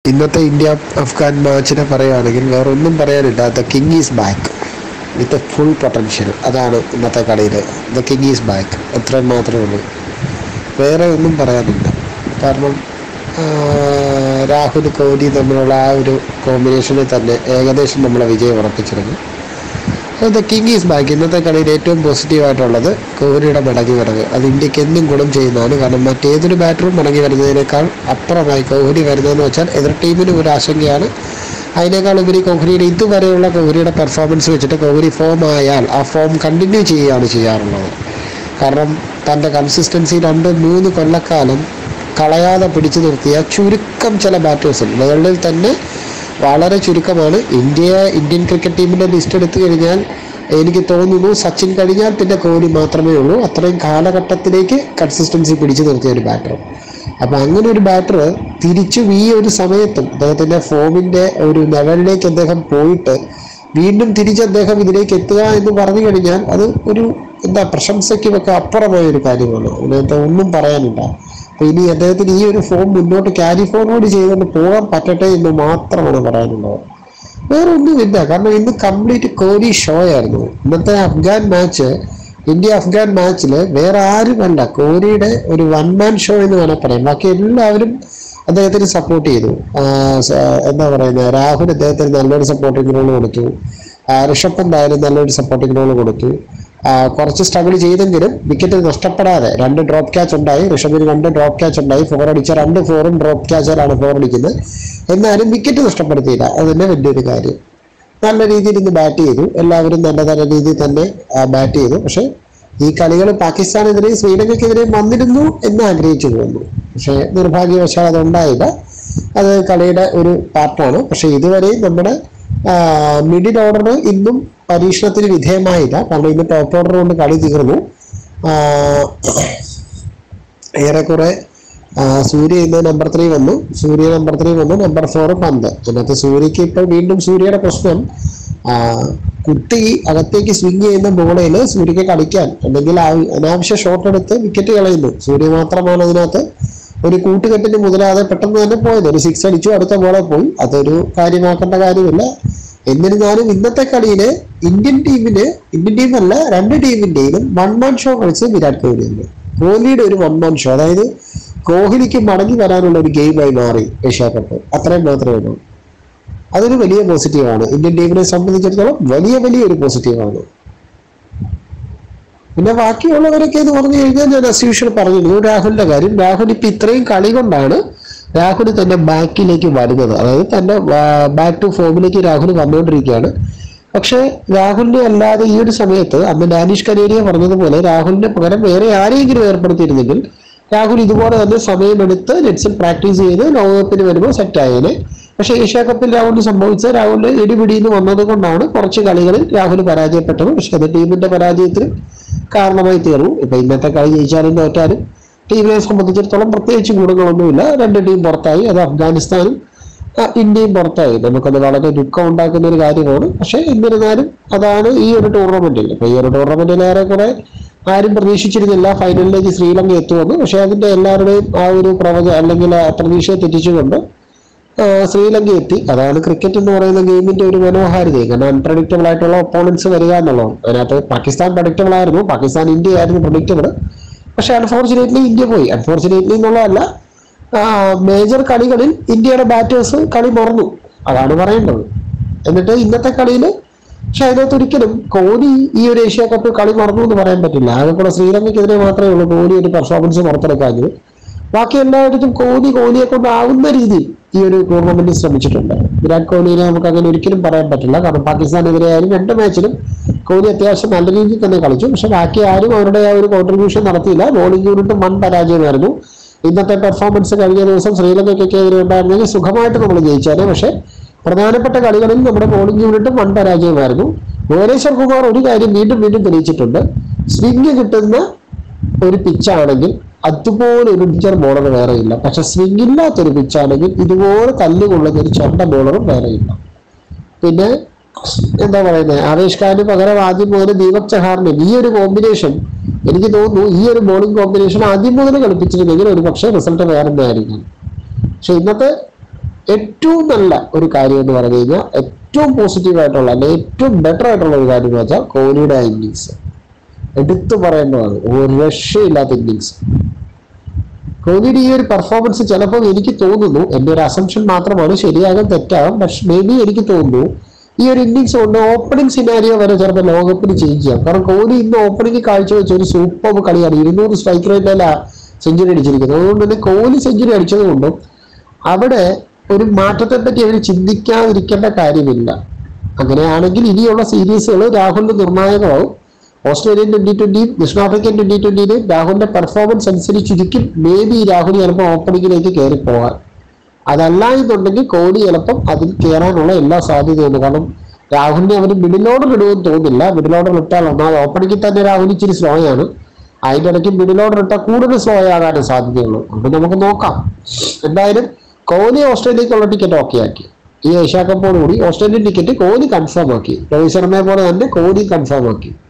ഇന്നത്തെ ഇന്ത്യ അഫ്ഗാൻ മാച്ചിനെ പറയുകയാണെങ്കിൽ വേറെ ഒന്നും പറയാനില്ല the king is back with full potential അതാണ് ഇന്നത്തെ കളിയിൽ ദ കിങ് ഈസ് ബാക്ക് അത്രയും മാത്രമേ ഉള്ളൂ വേറെ ഒന്നും പറയാനില്ല കാരണം ആ, രാഹുൽ കോഹ്ലി തമ്മിലുള്ള ആ ഒരു കോമ്പിനേഷനിൽ തന്നെ ഏകദേശം നമ്മളെ വിജയം ഉറപ്പിച്ചിരുന്നു ദ കിങ് ഈസ് ബാക്ക് ഇന്നത്തെ കളിയിൽ ഏറ്റവും പോസിറ്റീവായിട്ടുള്ളത് കോഹ്ലിയുടെ മടങ്ങി വരവ് അത് ഇന്ത്യക്ക് എന്നും ഗുണം ചെയ്യുന്നതാണ് കാരണം മറ്റേതൊരു ബാറ്ററും മടങ്ങി വരുന്നതിനേക്കാൾ അപ്പുറമായി കോഹ്ലി വരുന്നതെന്ന് വെച്ചാൽ എതിർ ടീമിന് ഒരു ആശങ്കയാണ് അതിനേക്കാൾ ഉപരി കോഹ്ലിയുടെ ഇതുവരെയുള്ള കോഹ്ലിയുടെ പെർഫോമൻസ് വെച്ചിട്ട് കോഹ്ലി ഫോം ആയാൽ ആ ഫോം കണ്ടിന്യൂ ചെയ്യുകയാണ് ചെയ്യാറുള്ളത് കാരണം തൻ്റെ കൺസിസ്റ്റൻസി രണ്ട് മൂന്ന് കൊല്ലക്കാലം കളയാതെ പിടിച്ചു നിർത്തിയ ചുരുക്കം ചില ബാറ്റേഴ്സിൽ വേൾഡിൽ തന്നെ വളരെ ചുരുക്കമാണ് ഇന്ത്യ ഇന്ത്യൻ ക്രിക്കറ്റ് ടീമിൻ്റെ ലിസ്റ്റ് എടുത്തു കഴിഞ്ഞാൽ എനിക്ക് തോന്നുന്നു സച്ചിൻ കഴിഞ്ഞാൽ പിന്നെ കോഹ്ലി മാത്രമേ ഉള്ളൂ അത്രയും കാലഘട്ടത്തിലേക്ക് കൺസിസ്റ്റൻസി പിടിച്ചു നിർത്തിയ ഒരു ബാറ്റർ അപ്പം അങ്ങനെ ഒരു ബാറ്റർ തിരിച്ചും ഈ ഒരു സമയത്തും അദ്ദേഹത്തിൻ്റെ ഫോമിൻ്റെ ഒരു ലെവലിലേക്ക് അദ്ദേഹം പോയിട്ട് വീണ്ടും തിരിച്ച് അദ്ദേഹം ഇതിലേക്ക് എത്തുക എന്ന് പറഞ്ഞു കഴിഞ്ഞാൽ അത് ഒരു എന്താ പ്രശംസയ്ക്കും ഒക്കെ അപ്പുറമായ ഒരു കാര്യമാണ് അതിനകത്ത് ഒന്നും പറയാനില്ല അപ്പൊ ഇനി അദ്ദേഹത്തിന് ഈ ഒരു ഫോം മുന്നോട്ട് ക്യാരി ഫോർവേഡ് ചെയ്തുകൊണ്ട് പോകാൻ പറ്റട്ടെ എന്ന് മാത്രമാണ് പറയാനുള്ളത് വേറെ ഒന്നുമില്ല കാരണം ഇന്ന് കംപ്ലീറ്റ് കോഹ്ലി ഷോ ആയിരുന്നു ഇന്നത്തെ അഫ്ഗാൻ മാച്ച് ഇന്ത്യ അഫ്ഗാൻ മാച്ചിൽ വേറെ ആരുമല്ല കോഹ്ലിയുടെ ഒരു വൺ മാൻ ഷോ എന്ന് വേണേൽ പറയാം ബാക്കി എല്ലാവരും അദ്ദേഹത്തിന് സപ്പോർട്ട് ചെയ്തു ആ, സ- എന്താ പറയുന്നത് രാഹുൽ അദ്ദേഹത്തിന് നല്ലൊരു സപ്പോർട്ടിംഗ് റോൾ കൊടുത്തു ആ, ഋഷഭ് പന്ത് ആയാലും നല്ലൊരു സപ്പോർട്ടിംഗ് റോൾ കൊടുത്തു ആ, കുറച്ച് സ്ട്രഗിൾ ചെയ്തെങ്കിലും വിക്കറ്റ് നഷ്ടപ്പെടാതെ രണ്ട് ഡ്രോപ്പ് ക്യാച്ച് ഉണ്ടായി ഋഷഭിന് രണ്ട് ഡ്രോപ്പ് ക്യാച്ച് ഉണ്ടായി ഫോർ അടിച്ച രണ്ട് ഫോറും ഡ്രോപ്പ് ക്യാച്ചിലാണ് ഫോർ അടിക്കുന്നത് എന്നാലും വിക്കറ്റ് നഷ്ടപ്പെടുത്തിയില്ല അത് തന്നെ വലിയൊരു കാര്യം നല്ല രീതിയിൽ ഇന്ന് ബാറ്റ് ചെയ്തു എല്ലാവരും നല്ല നല്ല രീതിയിൽ തന്നെ ബാറ്റ് ചെയ്തു പക്ഷെ ഈ കളികൾ പാകിസ്ഥാനെതിരെയും ശ്രീലങ്കയ്ക്കെതിരെയും വന്നിരുന്നു എന്ന് ആഗ്രഹിച്ചു പോകുന്നു പക്ഷേ നിർഭാഗ്യവശാൽ അത് ഉണ്ടായില്ല അത് കളിയുടെ ഒരു പാർട്ടാണ് പക്ഷെ ഇതുവരെയും നമ്മുടെ മിഡിൽ ഓർഡർ ഇന്നും പരീക്ഷണത്തിന് വിധേയമായില്ല കാരണം ഇന്ന് ടോപ്പ് ഓർഡർ കൊണ്ട് കളി തീർന്നു ആ, ഏറെക്കുറെ ആ, സൂര്യ ഇന്ന് നമ്പർ ത്രീ വന്നു സൂര്യ നമ്പർ ത്രീ വന്നു നമ്പർ ഫോർ പന്ത് അതിനകത്ത് സൂര്യക്ക് ഇപ്പോൾ വീണ്ടും സൂര്യയുടെ പ്രശ്നം ആ, കുട്ടി അകത്തേക്ക് സ്വിങ് ചെയ്യുന്ന ബോളിൽ സൂര്യക്ക് കളിക്കാൻ അല്ലെങ്കിൽ ആ- അനാവശ്യ ഷോട്ട് എടുത്ത് വിക്കറ്റ് കളയുന്നു സൂര്യ മാത്രമാണ് അതിനകത്ത് ഒരു കൂട്ടുകെട്ടിന് മുതലാതെ പെട്ടെന്ന് തന്നെ പോയത് ഒരു സിക്സ് അടിച്ചു അടുത്ത ബോളെ പോയി അതൊരു കാര്യമാക്കേണ്ട കാര്യമില്ല എന്നിരുന്നാലും ഇന്നത്തെ കളിയില് ഇന്ത്യൻ ടീമിന് ഇന്ത്യൻ ടീമല്ല രണ്ട് ടീമിന്റെയും വൺ മാൻ ഷോ കളിച്ച് വിരാട് കോഹ്ലി ഉണ്ട് കോഹ്ലിയുടെ ഒരു വൺ മാൻ ഷോ അതായത് കോഹ്ലിക്ക് മടങ്ങി വരാനുള്ള ഒരു ഗെയിമായി മാറി ഏഷ്യ കപ്പ് അത്രയും മാത്രമേ ഉള്ളൂ അതൊരു വലിയ പോസിറ്റീവാണ് ഇന്ത്യൻ ടീമിനെ സംബന്ധിച്ചിടത്തോളം വലിയ വലിയ ഒരു പോസിറ്റീവാണ് പിന്നെ ബാക്കിയുള്ളവരൊക്കെ എന്ന് പറഞ്ഞു കഴിഞ്ഞാൽ ഞാൻ അസ്യൂഷ്വൽ പറഞ്ഞിരുന്നു രാഹുലിന്റെ കാര്യം രാഹുൽ ഇപ്പൊ ഇത്രയും കളി കൊണ്ടാണ് രാഹുൽ തന്റെ ബാക്കിലേക്ക് വരുന്നത് അതായത് തന്റെ ബാക്ക് ടു ഫോമിലേക്ക് രാഹുൽ വന്നുകൊണ്ടിരിക്കുകയാണ് പക്ഷേ രാഹുലിനെ അല്ലാതെ ഈ ഒരു സമയത്ത് അന്ന് ഡാനിഷ് കനേരിയ പറഞ്ഞതുപോലെ രാഹുലിന് പകരം വേറെ ആരെയെങ്കിലും ഏർപ്പെടുത്തിയിരുന്നെങ്കിൽ രാഹുൽ ഇതുപോലെ തന്നെ സമയമെടുത്ത് നെറ്റ്സിൽ പ്രാക്ടീസ് ചെയ്ത് ലോകകപ്പിന് വരുമ്പോൾ സെറ്റ് ആയേനെ പക്ഷേ ഏഷ്യ കപ്പിൽ രാഹുലിന് സംഭവിച്ച രാഹുലിന് ഇടിപിടിയിൽ നിന്ന് വന്നത് കൊണ്ടാണ് കുറച്ച് കളികളിൽ രാഹുൽ പരാജയപ്പെട്ടത് പക്ഷെ അത് ടീമിന്റെ പരാജയത്തിന് കാരണമായി തീർന്നു ഇപ്പൊ ഇന്നത്തെ കളി ജയിച്ചാലും തോറ്റാലും ടീമിനെ സംബന്ധിച്ചിടത്തോളം പ്രത്യേകിച്ച് ഗുണങ്ങളൊന്നുമില്ല രണ്ട് ടീം പുറത്തായി അത് അഫ്ഗാനിസ്ഥാനും ആ, ഇന്ത്യയും പുറത്തായി നമുക്കത് വളരെ ദുഃഖം ഉണ്ടാക്കുന്ന ഒരു കാര്യമാണ് പക്ഷേ എന്നിരുന്നാലും അതാണ് ഈ ഒരു ടൂർണമെന്റിൽ ഇപ്പൊ ഈ ഒരു ടൂർണമെന്റിൽ ഏറെക്കുറെ ആരും പ്രതീക്ഷിച്ചിരുന്നില്ല ഫൈനലിലേക്ക് ശ്രീലങ്ക എത്തുമെന്ന് പക്ഷേ അതിന്റെ എല്ലാവരുടെയും ആ ഒരു പ്രവച അല്ലെങ്കിൽ ആ പ്രതീക്ഷയെ തെറ്റിച്ചുകൊണ്ട് ആ, ശ്രീലങ്ക എത്തി അതാണ് ക്രിക്കറ്റ് എന്ന് പറയുന്ന ഗെയിമിന്റെ ഒരു മനോഹാരിത കാരണം അൺപ്രഡിക്റ്റബിൾ ആയിട്ടുള്ള ഒപ്പോണൻസ് വരിക എന്നുള്ളതാണ് അതിനകത്ത് പാകിസ്ഥാൻ പ്രഡിക്റ്റബിൾ ആയിരുന്നു പാകിസ്ഥാൻ ഇന്ത്യ ആയിരുന്നു പ്രഡിക്റ്റബിൾ പക്ഷെ അൺഫോർച്ചുനേറ്റ്ലി ഇന്ത്യ പോയി അൺഫോർച്ചുനേറ്റ്ലി എന്നുള്ളതല്ല മേജർ കളികളിൽ ഇന്ത്യയുടെ ബാറ്റേഴ്സ് കളി മറന്നു അതാണ് പറയേണ്ടത് എന്നിട്ട് ഇന്നത്തെ കളിയിൽ പക്ഷെ അതിനകത്ത് ഒരിക്കലും കോഹ്ലി ഈ ഒരു ഏഷ്യ കപ്പ് കളി മറന്നു എന്ന് പറയാൻ പറ്റില്ല ആകെ കൂടെ ശ്രീലങ്കയ്ക്കെതിരെ മാത്രമേ ഉള്ളൂ കോഹ്ലി ഒരു പെർഫോമൻസ് പുറത്തെടുക്കാഞ്ഞത് ബാക്കി എല്ലായിടത്തും കോഹ്ലി കോഹ്ലിയെ കൊണ്ടാവുന്ന രീതിയിൽ ഈ ഒരു ടൂർണമെന്റിൽ ശ്രമിച്ചിട്ടുണ്ട് വിരാട് കോഹ്ലിനെ നമുക്ക് അങ്ങനെ ഒരിക്കലും പറയാൻ പറ്റില്ല കാരണം പാകിസ്ഥാനെതിരെ ആയാലും രണ്ട് മാച്ചിലും കോഹ്ലി അത്യാവശ്യം നല്ല രീതിയിൽ തന്നെ കളിച്ചു പക്ഷെ ബാക്കി ആരും അവരുടെ ആ ഒരു കോൺട്രിബ്യൂഷൻ നടത്തിയില്ല ബോളിംഗ് യൂണിറ്റ് വൺ പരാജയമായിരുന്നു ഇന്നത്തെ പെർഫോമൻസ് കഴിഞ്ഞ ദിവസം ശ്രീലങ്കയ്ക്കെതിരെ ഉണ്ടായിരുന്നെങ്കിൽ സുഖമായിട്ട് നമ്മൾ ജയിച്ചാലേ പക്ഷെ പ്രധാനപ്പെട്ട കളികളിൽ നമ്മുടെ ബോളിംഗ് യൂണിറ്റ് വൺ പരാജയമായിരുന്നു ഭുവനേശ്വർ കുമാർ ഒരു കാര്യം വീണ്ടും വീണ്ടും തെളിയിച്ചിട്ടുണ്ട് സ്വിംഗ് കിട്ടുന്ന ഒരു പിച്ചാണെങ്കിൽ അതുപോലെ ഒരു പിച്ചർ ബോളർ വേറെ ഇല്ല പക്ഷെ സ്വിംഗ് ഇല്ലാത്തൊരു പിച്ചാണെങ്കിൽ ഇതുപോലെ തല്ലുകൊള്ളുന്ന ഒരു ചണ്ട ബോളറും വേറെ ഇല്ല പിന്നെ എന്താ പറയുന്നത് ആവേശ് ഖാന് പകരം ആദ്യം മുതൽ ദീപക് ചഹാറിനും ഈ ഒരു കോമ്പിനേഷൻ എനിക്ക് തോന്നുന്നു ഈ ഒരു ബോളിംഗ് കോമ്പിനേഷൻ ആദ്യം മുതൽ കളിപ്പിച്ചിരുന്നെങ്കിൽ ഒരു പക്ഷേ റിസൾട്ട് വേറെ ആയിരിക്കും പക്ഷെ ഇന്നത്തെ ഏറ്റവും നല്ല ഒരു കാര്യം എന്ന് പറഞ്ഞു കഴിഞ്ഞാൽ ഏറ്റവും പോസിറ്റീവ് ആയിട്ടുള്ള അല്ലെങ്കിൽ ഏറ്റവും ബെറ്റർ ആയിട്ടുള്ള ഒരു കാര്യം എന്ന് വെച്ചാൽ കോഹ്ലിയുടെ ഇന്നിങ്സ് എടുത്തു പറയേണ്ടതാണ് ഒരു രക്ഷയില്ലാത്ത ഇന്നിങ്സ് കോഹ്ലിയുടെ ഈ ഒരു പെർഫോമൻസ് ചിലപ്പോൾ എനിക്ക് തോന്നുന്നു എൻ്റെ ഒരു അസംഷൻ മാത്രമാണ് ശരിയാകാൻ തെറ്റാകും പക്ഷെ മേ ബി എനിക്ക് തോന്നുന്നു ഈ ഒരു ഇന്നിങ്സ് കൊണ്ട് ഓപ്പണിംഗ് സിനാരിയോ വരെ ചിലപ്പോൾ ലോകകപ്പിന് ചേഞ്ച് ചെയ്യാം കാരണം കോഹ്ലി ഇന്ന് ഓപ്പണിംഗ് കാഴ്ചവെച്ച ഒരു സൂപ്പർ കളിയാണ് ഇരുന്നൂറ് സ്ട്രൈക്ക് റേറ്റിലല്ല സെഞ്ചുറി അടിച്ചിരിക്കുന്നത് അതുകൊണ്ട് തന്നെ കോഹ്ലി സെഞ്ചുറി അടിച്ചത് കൊണ്ടും അവിടെ ഒരു മാറ്റത്തെ പറ്റി അവർ ചിന്തിക്കാതിരിക്കേണ്ട കാര്യമില്ല അങ്ങനെയാണെങ്കിൽ ഇനിയുള്ള സീരീസുകൾ രാഹുലിന് നിർണായകമാവും ഓസ്ട്രേലിയൻ ട്വന്റി ട്വന്റിയും ദക്ഷിണാഫ്രിക്കൻ ട്വന്റി ട്വന്റിയിലും രാഹുലിന്റെ പെർഫോമൻസ് അനുസരിച്ചിരിക്കും മേ ബി രാഹുൽ ചിലപ്പോൾ ഓപ്പണിങ്ങിലേക്ക് കയറി പോകാൻ അതല്ല എന്നുണ്ടെങ്കിൽ കോഹ്ലി ചിലപ്പം അതിൽ കയറാനുള്ള എല്ലാ സാധ്യതയുണ്ട് കാരണം രാഹുലിനെ അവന് മിഡിൽ ഓർഡർ ഇടുമെന്ന് തോന്നുന്നില്ല മിഡിൽ ഓർഡർ ഇട്ടാൽ ഒന്നാമത് ഓപ്പണിങ്ങിൽ തന്നെ രാഹുൽ ഇച്ചിരി സ്ലോ ആണ് അതിൻ്റെ ഇടയ്ക്ക് മിഡിൽ ഓർഡർ ഇട്ടാൽ കൂടുതൽ സ്ലോ ആകാനും സാധ്യതയുള്ളൂ അപ്പൊ നമുക്ക് നോക്കാം എന്തായാലും കോഹ്ലി ഓസ്ട്രേലിയക്കുള്ള ടിക്കറ്റ് ഓക്കെ ആക്കി ഈ ഏഷ്യാ കപ്പോടുകൂടി ഓസ്ട്രേലിയൻ ടിക്കറ്റ് കോഹ്ലി കൺഫേം ആക്കി രോഹിത് ശർമ്മയെ പോലെ തന്നെ കോഹ്ലി കൺഫേം ആക്കി